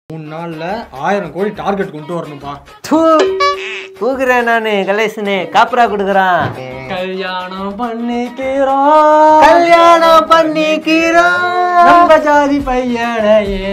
மூணு நாள்ல ஆயிரம் கோடி டார்கெட் கொண்டு வரணும்பா தூ தூக்குறேன் நானு கலேசனு காப்பரா கொடுக்குறான் கல்யாணம் பண்ணிக்கிறோம் கல்யாணம் பண்ணிக்கிறோம் நம்ம ஜாதி பையனையே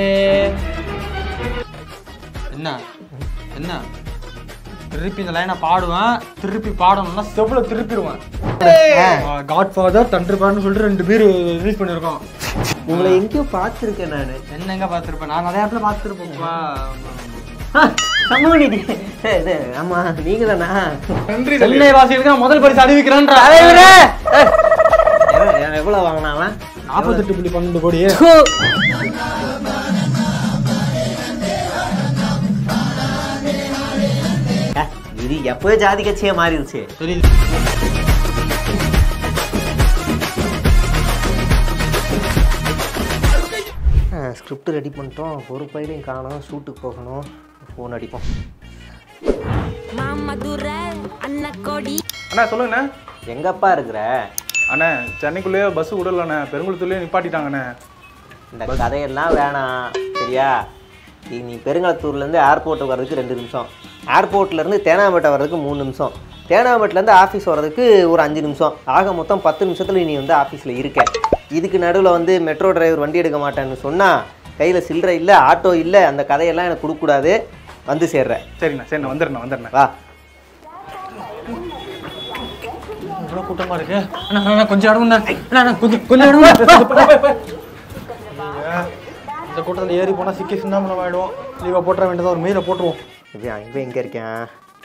என்ன என்ன திருப்பி இந்த லைனை பாடுவேன் திருப்பி பாடணும்னா செவ்வளோ திருப்பிடுவேன் காட் ஃபாதர் தண்டர்பான்னு சொல்லிட்டு ரெண்டு பேர் ரிலீஸ் பண்ணியிருக்கோம் உங்களை எங்கேயோ பார்த்துருக்கேன் நானு என்னங்க பார்த்துருப்பேன் நான் நிறைய இடத்துல பார்த்துருப்போம்ப்பா சமூகநீதி இது ஆமா நீங்க தானா நன்றி சென்னை வாசிகளுக்கு முதல் பரிசு அறிவிக்கிறேன்ற தலைவரே எவ்வளவு வாங்கினாவன் நாற்பத்தெட்டு புள்ளி பன்னெண்டு கோடி இது எப்போ ஜாதி கட்சியா மாறிடுச்சு தெரியுது ஸ்கிரிப்ட் ரெடி பண்ணிட்டோம் ஒரு பையிலையும் காணோம் ஷூட்டுக்கு போகணும் ஃபோன் அடிப்போம் மாமா துரை அண்ணா கொடி அண்ணா சொல்லுங்கண்ணே எங்கப்பா இருக்கிற அண்ணே சென்னைக்குள்ளேயே பஸ் விடலண்ணே பெருங்குளத்தூர்லேயே நிப்பாட்டிட்டாங்கண்ணே இந்த கதையெல்லாம் வேணாம் சரியா நீ நீ பெருங்களத்தூர்லேருந்து ஏர்போர்ட்டுக்கு வர்றதுக்கு ரெண்டு நிமிஷம் ஏர்போர்ட்லேருந்து தேனாம்பேட்டை வர்றதுக்கு மூணு நிமிஷம் தேனாம்பேட்டிலேருந்து ஆஃபீஸ் வர்றதுக்கு ஒரு அஞ்சு நிமிஷம் ஆக மொத்தம் பத்து நிமிஷத்தில் நீ வந்து ஆஃபீஸில் இருக்க இதுக்கு நடுவில் வந்து மெட்ரோ டிரைவர் வண்டி எடுக்க மாட்டேன்னு சொன்னால் கையில் சில்லறை இல்லை ஆட்டோ இல்லை அந்த கதையெல்லாம் எனக்கு கொடுக்கக்கூடாது வந்து சேர்ற சரிண்ணே சரிண்ணே வந்துடுண்ணே வந்துடுண்ணே வா இவ்வளோ கூட்டமா இருக்கு அண்ணா, அண்ணா, அண்ணா, கொஞ்சம் இடமுண்ணா அண்ணா, அண்ணா, கொஞ்சம் கொஞ்சம் இடமுண்ணா இந்த கூட்டத்தில் ஏறி போனால் சிக்கி சிந்தாமலம் ஆயிடுவோம் லீவை போட்டுற வேண்டியதா ஒரு மெயிலை போட்டுருவோம் இவன் இவன் எங்கே இருக்கேன்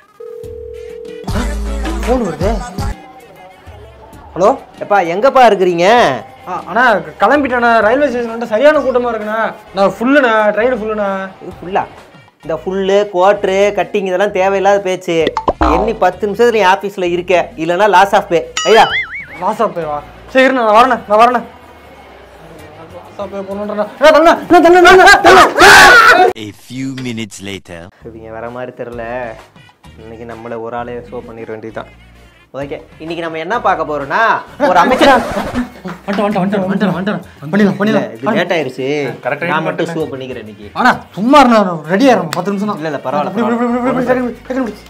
ஃபோன் வருது ஹலோ எப்பா எங்கப்பா இருக்கிறீங்க ஆ, அண்ணா கிளம்பிட்டேண்ணா ரயில்வே ஸ்டேஷன் வந்துட்டு சரியான கூட்டமாக இருக்குண்ணா நான் ஃபுல்லுண்ணா ட்ரெயின் ஃபுல்லுண்ணா இது ஃபுல்லா இந்த ஃபுல்லு குவாட்ரு கட்டிங் இதெல்லாம் தேவையில்லாத பேச்சு எண்ணி பத்து நிமிஷத்துல நீ ஆஃபீஸில் இருக்க இல்லைன்னா லாஸ் ஆஃப் பே ஐயா லாஸா போய் வா சரி இருண்ணா நான் வரேண்ணே நான் வரேண்ணே லாஸா போய் போகணுன்றா தண்ணா தண்ணா தண்ணா A few minutes later. இவங்க வர மாதிரி தெரில இன்னைக்கு நம்மளை ஒரு ஆளே ஷோ பண்ணிட வேண்டியதுதான் ஓகே இன்னைக்கு நம்ம என்ன பார்க்க போறோம்னா ஒரு அமைச்சர் வந்துட்டேன் வந்துட்டேன் வந்துட்டேன் வந்துட்டேன் பண்ணிடலாம் பண்ணிடலாம் இது லேட் ஆயிருச்சு correct ஆ நான் மட்டும் ஷோ பண்ணிக்கிறேன் இன்னைக்கு ஆனா சும்மா இருந்தா ரெடி ஆயிரும் பத்து நிமிஷம் தான் இல்ல, இல்ல, பரவாயில்ல, இப்படி, இப்படி, இப்படி, இப்படி, second, second இப்படி.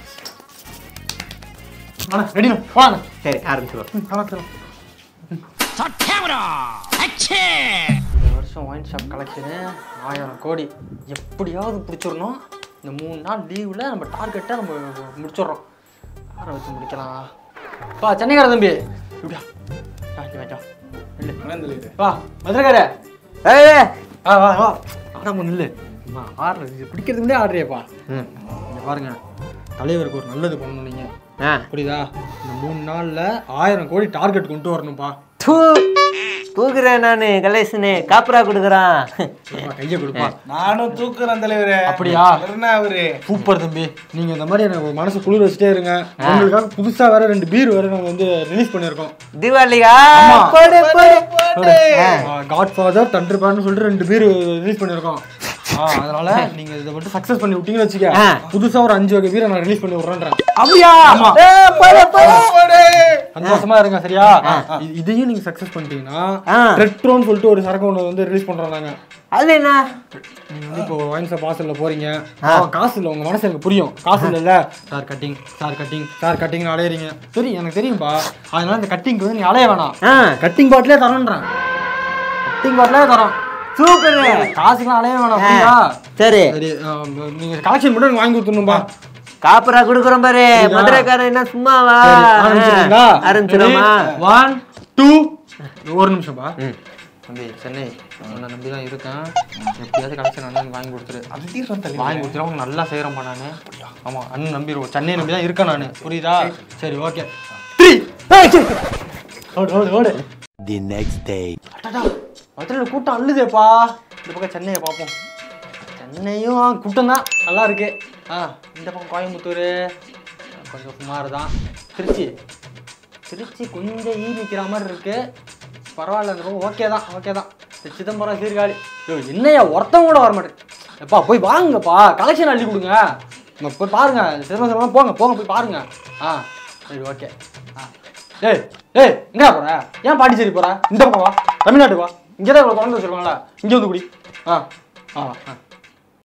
அண்ணா ரெடி போலாம் சரி ஆரம்பிச்சிடுவோம் இந்த வருஷம் ஒயின் ஷாப் கலெக்ஷனு ஆயிரம் கோடி எப்படியாவது பிடிச்சிடணும் இந்த மூணு நாள் லீவில் நம்ம டார்கெட்டை நம்ம முடிச்சிடுறோம் யாரை வச்சு முடிக்கலாம் பா சென்னைக்கார தம்பி இப்படியா வா, இங்க வா, வா. நில்லு. வா மதுரைக்கார ஏய் வா வா வா ஆடாம நில்லு அம்மா ஆடுறது இது பிடிக்கிறதுக்கு முன்னே ஆடுறியப்பா ம் இங்க பாருங்க தலைவருக்கு ஒரு நல்லது பண்ணணும் நீங்க ஆ புரியுதா இந்த மூணு நாள்ல ஆயிரம் கோடி டார்கெட் கொண்டு வரணும்ப்பா தூ தூக்குறேன் நான் கலேசனு காப்பரா கொடுக்குறான் கொடுப்பா, கையை கொடுப்பா நானும் தூக்குறேன் தலைவரே அப்படியா என்ன அவரு சூப்பர் தம்பி நீங்க இந்த மாதிரி எனக்கு மனசு குளிர் வச்சுட்டே இருங்க உங்களுக்காக புதுசா வேற ரெண்டு பீர் வேற நாங்க வந்து ரிலீஸ் பண்ணிருக்கோம் தீபாவளியா போடு போடு காட் ஃபாதர் தண்டர்பான்னு சொல்லிட்டு ரெண்டு பீர் ரிலீஸ் பண்ணிருக்கோம் ஆ, அதனால நீங்க இதை மட்டும் சக்சஸ் பண்ணி விட்டீங்கன்னு வச்சுக்க ஆ. புதுசா ஒரு அஞ்சு வகை பீரை நான் ரிலீஸ் பண்ணி விடுறேன்றேன் அப்படியா ஆமா. ஏய், போடு, போடு. சந்தோஷமா இருங்க சரியா இது- இதையும் நீங்க சக்சஸ் பண்ணிட்டீங்கன்னா ஆ. ரெட்ரோன்னு சொல்லிட்டு ஒரு சரக்கு ஒன்று வந்து ரிலீஸ் பண்றோம் நாங்க அது என்ன நீங்க வந்து இப்போ ஒயின் ஷாப் வாசல்ல போறீங்க அவன் காசு இல்லை உங்க மனசு எனக்கு புரியும் காசு இல்லைல்ல sir cutting sir cutting sir கட்டிங்னு அலையறீங்க சரி எனக்கு தெரியும்பா அதனால இந்த கட்டிங்க்கு வந்து நீ அலைய வேணாம் ஆ கட்டிங் பாட்டிலே தரோன்றேன் கட்டிங் பாட்டிலே தரோம் சூப்பர் காசுக்கெல்லாம் அலைய வேணாம் புரியுதா சரி சரி ஆ, நீங்க கலெக்ஷன் மட்டும் எனக்கு வாங்கி கொடுத்துடணும்பா காப்பரா கொடுக்குறோம் பாரு மதுரைக்காரன் என்ன சும்மாவா சரி, ஆரம்பிச்சிடுங்களா ஆரம்பிச்சிடுமா ஒன் டூ ஒரு நிமிஷம்ப்பா தம்பி சென்னை உன்னை நம்பி தான் இருக்கேன் எப்படியாவது கலெக்ஷன் அண்ணன் வாங்கி கொடுத்துரு வாங்கி கொடுத்துரு அவங்க நல்லா செய்கிறேன்ப்பா நான் ஆமாம் அண்ணன் நம்பிடுவோம் சென்னை நம்பி தான் இருக்கேன் நான் புரியுதா சரி ஓகே ஓடு ஓடு ஓடு The next day. அடடா மதுரையில் கூட்டம் அள்ளுதேப்பா இந்த பக்கம் சென்னையை பார்ப்போம் சென்னையும் கூட்டம் தான் நல்லா இருக்கு ஆ இந்த பக்கம் கோயம்புத்தூர் கொஞ்சம் சுமார் தான் திருச்சி திருச்சி கொஞ்சம் ஈ நிற்கிற மாதிரி இருக்கு பரவாயில்ல இந்த பக்கம் ஓகே தான் ஓகே தான் இந்த சிதம்பரம் சீர்காழி ஐயோ என்னையா ஒருத்தவங்க கூட வர மாட்டேன் எப்பா போய் வாங்குங்கப்பா கலெக்ஷன் அள்ளி கொடுங்க இங்க போய் பாருங்க சிதம்பரம் சிதம்பரம் போங்க போங்க போய் பாருங்க ஆ சரி ஓகே ஆ ஏய் ஏய் எங்க போற ஏன் பாண்டிச்சேரி போற இந்த பக்கம் வா தமிழ்நாட்டுக்கு வா இங்கே தான் இவ்வளோ குழந்தை வச்சிருக்காங்களா இங்கே வந்து குடி ஆ ஆ ஆ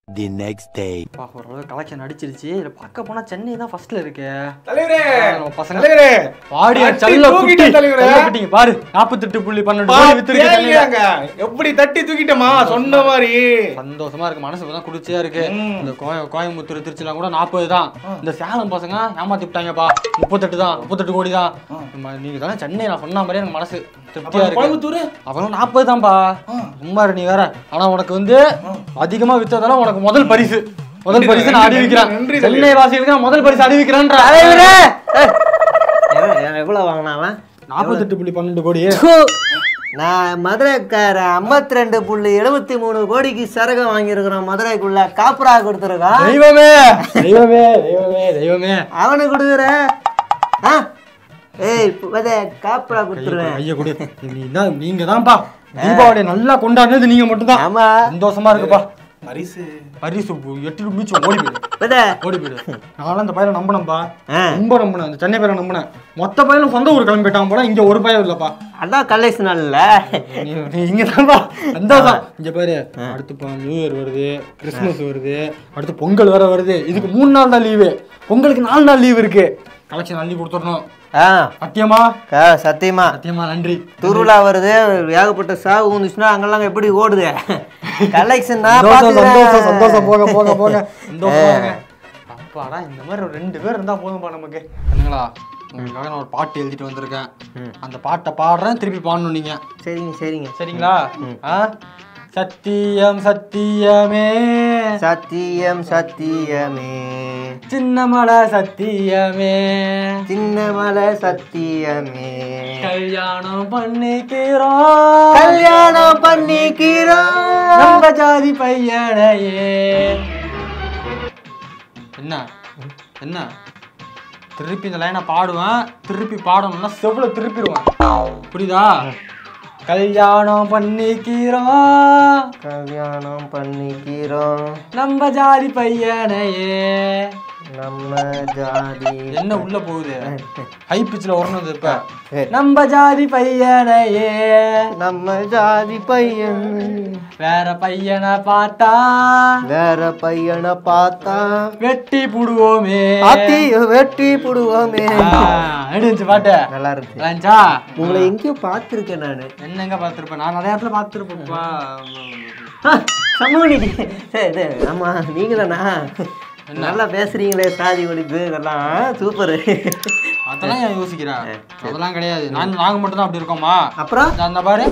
The next day. பா ஓரளவு கலெக்ஷன் அடிச்சிருச்சு இதுல பார்க்க போனா சென்னை தான் ஃபர்ஸ்ட்ல இருக்கு தலைவரே நம்ம பசங்க தலைவரே பாடியா தட்டி செல்ல குட்டி தூக்கிட்டேன் தலைவரே. செல்ல குட்டிங்க பாரு நாற்பத்தெட்டு புள்ளி பன்னெண்டு கோடி வித்திருக்கு சென்னையில. பாத்தியாங்க? எப்படி தட்டி தூக்கிட்டமா சொன்ன மாதிரி சந்தோஷமா இருக்கு மனசு தான் குடிச்சியா இருக்கு இந்த கோய- கோயம்புத்தூர் திருச்சிலாம் கூட நாற்பது தான் இந்த சேலம் பசங்க ஏமாத்தி விட்டாங்கப்பா முப்பத்தெட்டு தான் முப்பத்தெட்டு கோடி தான் நம்ம நீங்க தானே சென்னை நான் சொன்ன மாதிரியே எனக்கு மனசு திருப்தியா இருக்கு கோயம்புத்தூர் அவனும் நாற்பது தான்ப்பா சும்மா இரு நீ வேற ஆனா உனக்கு வந்து அதிகமா வித்ததால உனக்கு முதல் பரிசு முதல் நன்றி, பரிசு நான் நன்றி, அறிவிக்கிறேன் நன்றி, சென்னை வாசிகளுக்கு நான் முதல் பரிசு அறிவிக்கிறேன்ற தலைவரே எவ்வளோ- எவ்வளவு வாங்கினா அவன் நாற்பத்தெட்டு புள்ளி பன்னெண்டு கோடி ப்பு. நான் மதுரைக்கார ஐம்பத்தி ரெண்டு புள்ளி எழுபத்தி மூணு கோடிக்கு சரகம் வாங்கியிருக்கிறோம் மதுரைக்குள்ள காப்புரா கொடுத்துருக்கான் தெய்வமே தெய்வமே தெய்வமே தெய்வமே அவனுக்கு கொடுக்குற ஆ? ஏய் பத காப்புரா கொடுத்துருவேன் ஐயா கொடு நீ தான் நீங்க தான்ப்பா தீபாவளி நல்லா கொண்டாடுனது நீங்க மட்டும்தான் ஆமா சந்தோஷமா இருக்குப்பா பரிசு பரிசு எட்டு மீச்சு ஓடி போயிடு பத ஓடி போயிடு நானும் அந்த பையனை நம்பினேன்ப்பா ஆ. ரொம்ப நம்பினேன் அந்த சென்னை பையனை நம்பினேன் மொத்த பையனும் சொந்த ஊர் கிளம்பி போயிட்டான் போல இங்க ஒரு பையன் இல்லப்பா அதான் கல்லேஷ் நாள்ல நீ நீ இங்க தான்ப்பா சந்தோஷம் இங்க பாரு அடுத்து இப்போ நியூ இயர் வருது கிறிஸ்மஸ் வருது அடுத்து பொங்கல் வேற வருது இதுக்கு மூணு நாள் தான் லீவு பொங்கலுக்கு நாலு நாள் லீவு இருக்கு கலெக்ஷன் அள்ளி கொடுத்துடணும் ஆ சத்தியமா க சத்தியமா சத்தியமா நன்றி திருவிழா வருது ஏகப்பட்ட சாவு வந்துச்சுன்னா அங்கெல்லாம் எப்படி ஓடுது கலெக்ஷன் நான் சந்தோஷம் சந்தோஷம் பார்த்துக்கிறேன். சந்தோஷம் போக போக போக சந்தோஷமா இருங்க. அப்பாடா இந்த மாதிரி ஒரு ரெண்டு பேர் இருந்தா போதும்பா நமக்கு என்னங்களா உங்களுக்காக நான் ஒரு பாட்டு எழுதிட்டு வந்திருக்கேன் அந்த பாட்டை பாடுறேன் திருப்பி பாடணும் நீங்க சரிங்க சரிங்க சரிங்களா ஆ சத்தியம் சத்தியமே சத்தியம் சத்தியமே சின்ன மலை சத்தியமே சின்ன மலை சத்தியமே கல்யாணம் பண்ணிக்கிறோம் கல்யாணம் பண்ணிக்கிறோம் நம்ம ஜாதி பையனையே என்ன என்ன திருப்பி இந்த லைனை பாடுவேன் திருப்பி பாடணும்னா செவ்வளோ திருப்பிடுவேன் புரியுதா கல்யாணம் பண்ணிக்கிறோம் கல்யாணம் பண்ணிக்கிறோம் நம்ம ஜாதி பையனையே நம்ம ஜாதி என்ன உள்ள போகுது ஹை பிச்சில் உறணுது இப்ப சரி. நம்ம ஜாதி பையனையே நம்ம ஜாதி பையன் வேற பையனை பார்த்தா வேற பையனை பார்த்தா வெட்டி புடுவோமே அத்திய வெட்டி புடுவோமே எடுச்சு பாட்டு நல்லா இருக்கு நல்லா இருந்துச்சா உங்களை எங்கேயோ பார்த்துருக்கேன் நான் என்னங்க பார்த்திருப்பேன் நான் நிறைய இடத்துல பார்த்துருப்பேன்ப்பா சமூக சரி ஆமா நீங்க தானா நல்லா பேசுறீங்களே சாதி ஒழிப்பு இதெல்லாம் சூப்பர் அதெல்லாம் ஏன் யோசிக்கிறேன் அதெல்லாம் கிடையாது நான் நாங்க மட்டும் தான் அப்படி இருக்கோமா அப்புறம் அந்த பாரு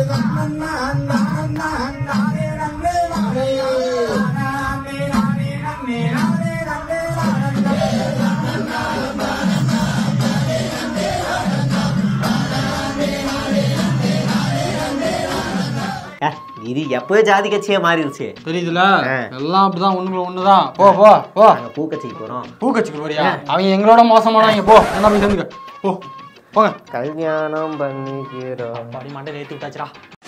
அஹ், இது எப்போ ஜாதி கட்சியே மாறிடுச்சு தெரியுதுல ஆ. எல்லாம் அப்படிதான் ஒண்ணுக்குள்ள ஒண்ணுதான் போ போ போ நாங்க பூக்கட்சிக்கு போறோம் பூக்கச்சிக்கு போறியா அவங்க எங்களோட மோசமானவங்க போ என்ன போய் சேர்ந்துக்க போ போங்க கல்யாணம் பண்ணிக்கிறோம் அடி மாட்டே ஏத்தி விட்டாச்சுடா